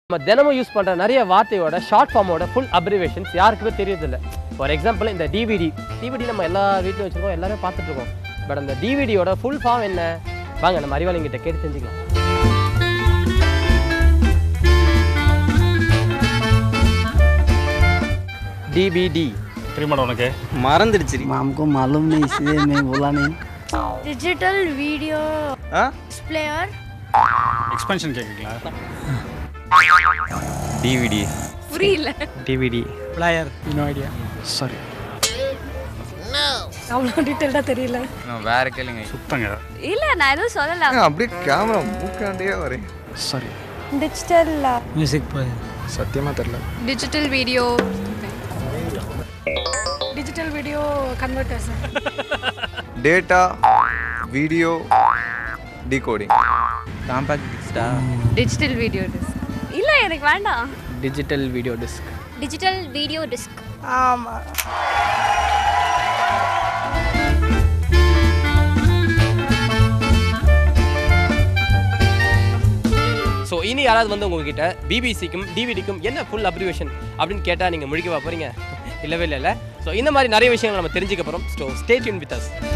நம்ம தினமும் யூஸ் பண்ணுற நிறைய வார்த்தையோட ஷார்ட் ஃபார்மோட ஃபுல் அப்ரிவேஷன்ஸ் யாருக்குமே தெரியறதில்ல ஃபார் எக்ஸாம்பிள் இந்த டிவிடி டிவிடி நம்ம எல்லா வீட்லையும் வச்சுருக்கோம் எல்லாரும் பார்த்துட்டு இருக்கோம் பட் அந்த டிவிடியோட ஃபுல் ஃபார்ம் என்ன வாங்க நம்ம அறிவாளிங்கிட்ட கேட்டு தெரிஞ்சுக்கலாம் டிபிடி தெரியுமாடா உனக்கு மறந்துடுச்சு हमको मालूम नहीं इसलिए मैं बोला नहीं digital video uh player expansion கேட்குறீங்களா டிவிடி புரியல DVD player no idea sorry அவ்வளோ டீட்டெயில்டாக தெரியல வேற கேளுங்க சுத்தங்க இல்ல நான் எதுவும் சொல்லல அப்படியே கேமரா மூக்காண்டே வரேன் सॉरी டிஜிட்டல் म्यूजिक पर சத்தியமா தெரியல digital video digital video converters data video decoding compact disc digital video disc இல்ல எனக்கு வேண்டாம் digital video disc digital video disc so இனி யாராவது வந்து உங்ககிட்ட பிபிசிக்கும் டிவிடிக்கும் என்ன ஃபுல் அப்ரிவேஷன் அப்படின்னு கேட்டால் நீங்கள் முழிக்கவா போகிறீங்க இல்லவே இல்லை ஸோ இந்த மாதிரி நிறைய விஷயங்கள் நம்ம தெரிஞ்சுக்க போகிறோம் so stay tune with as